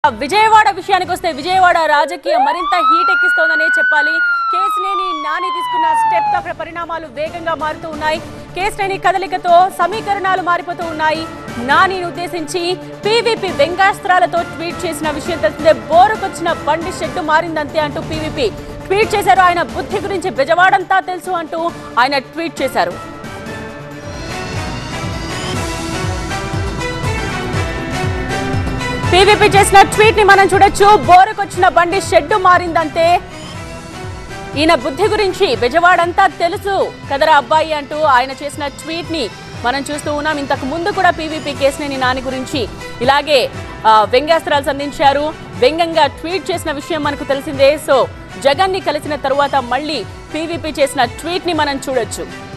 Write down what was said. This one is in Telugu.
విజయవాడ విషయానికి వస్తే విజయవాడ రాజకీయం మరింత హీట్ ఎక్కిస్తోందనే చెప్పాలి కేసినేని నాని తీసుకున్న స్టెప్ అక్కడ పరిణామాలు వేగంగా మారుతూ ఉన్నాయి కేసినేని కదలికతో సమీకరణాలు మారిపోతూ ఉన్నాయి నానిని ఉద్దేశించి పీవీపీ వ్యంగ్యాస్త్రాలతో ట్వీట్ చేసిన విషయం తెలిసిందే బోరుకొచ్చిన బండి షెడ్డు మారిందంతే అంటూ పీవీపీ ట్వీట్ చేశారు ఆయన బుద్ధి గురించి బెజవాడంతా తెలుసు అంటూ ఆయన ట్వీట్ చేశారు పీవీపీ చేసిన ట్వీట్ ని మనం చూడొచ్చు బోరుకొచ్చిన బండి షెడ్డు మారిందంతే ఈయన బుద్ధి గురించి బెజవాడంతా తెలుసు కదరా అబ్బాయి అంటూ ఆయన చేసిన ట్వీట్ ని మనం చూస్తూ ఉన్నాం ఇంతకు ముందు కూడా పీవీపీ కేసునేని నాని గురించి ఇలాగే ఆ, వ్యంగ్యాస్త్రాలు సంధించారు వ్యంగ్యంగా ట్వీట్ చేసిన విషయం మనకు తెలిసిందే సో జగన్ ని కలిసిన తరువాత మళ్ళీ పీవీపీ చేసిన ట్వీట్ ని మనం చూడొచ్చు